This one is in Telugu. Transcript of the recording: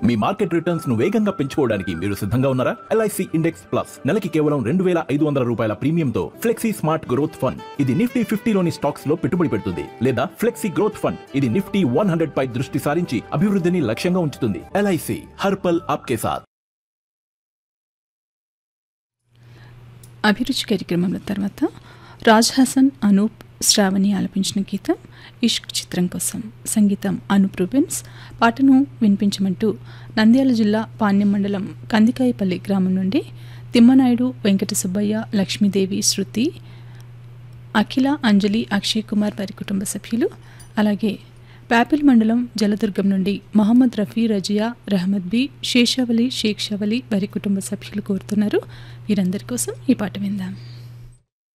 మీ మార్కెట్ రిటర్న్స్ ను వేగంగా పెంచుకోవడానికి మీరు సిద్ధంగా ఉన్నారా ఎల్ఐసి ఇండెక్స్ ప్లస్ నెలకి కేవలం రెండు వేల ఐదు వందల రూపాయల ప్రీమియంతో ఫ్లెక్సీ స్మార్ట్ గ్రోత్ ఫండ్ ఇది నిఫ్టీ ఫిఫ్టీలోని స్టాక్స్ లో పెట్టుబడి పెడుతుంది లేదా ఫ్లెక్సీ గ్రోత్ ఫండ్ ఇది నిఫ్టీ వన్ హండ్రెడ్ పై దృష్టి సారించి అభివృద్ధిని లక్ష్యంగా ఉంచుతుంది ఎల్ఐసి హర్పల్ ఆప్కే సాత్ అభిరుచి కార్యక్రమంలో తర్వాత రాజ్ హసన్ అనూప్ శ్రావణి ఆలపించిన గీతం ఇష్క్ చిత్రం కోసం సంగీతం అనూప్ రూబెన్స్ పాటను వినిపించమంటూ నంద్యాల జిల్లా పాణ్యం మండలం కందికాయపల్లి గ్రామం నుండి తిమ్మనాయుడు వెంకట సుబ్బయ్య లక్ష్మీదేవి శృతి అఖిల అంజలి అక్షయ్ కుమార్ వారి కుటుంబ సభ్యులు అలాగే ప్యాపిల్ మండలం జలదుర్గం నుండి మహమ్మద్ రఫీ రజియా రహమద్ బి శేషావలి షేక్ షవలి వారి కుటుంబ సభ్యులు కోరుతున్నారు వీరందరి కోసం ఈ పాట విందాం